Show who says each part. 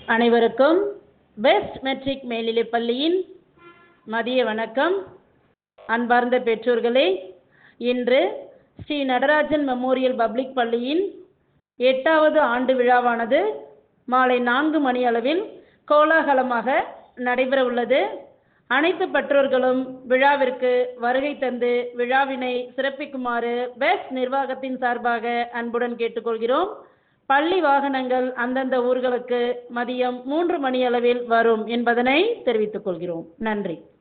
Speaker 1: அனைவருக்கும் best matric மேல்நிலைப் பள்ளியின் மதிய வணக்கம் அன்பார்ந்த பெற்றோர்களே இன்று ஸ்ரீ நடராஜன் மெமோரியல் பப்ளிக் பள்ளியின் எட்டாவது ஆண்டு விழாவானது மாலை நான்கு மணி அளவில் கோலாகலமாக நடைபெற உள்ளது அனைத்து பெற்றோர்களும் விழாவிற்கு வருகை தந்து விழாவினை சிறப்பிக்குமாறு பெஸ்ட் நிர்வாகத்தின் சார்பாக அன்புடன் கேட்டுக்கொள்கிறோம் பள்ளி வாகனங்கள் அந்தந்த ஊர்களுக்கு மதியம் மூன்று மணி அளவில் வரும் என்பதனை தெரிவித்துக் கொள்கிறோம் நன்றி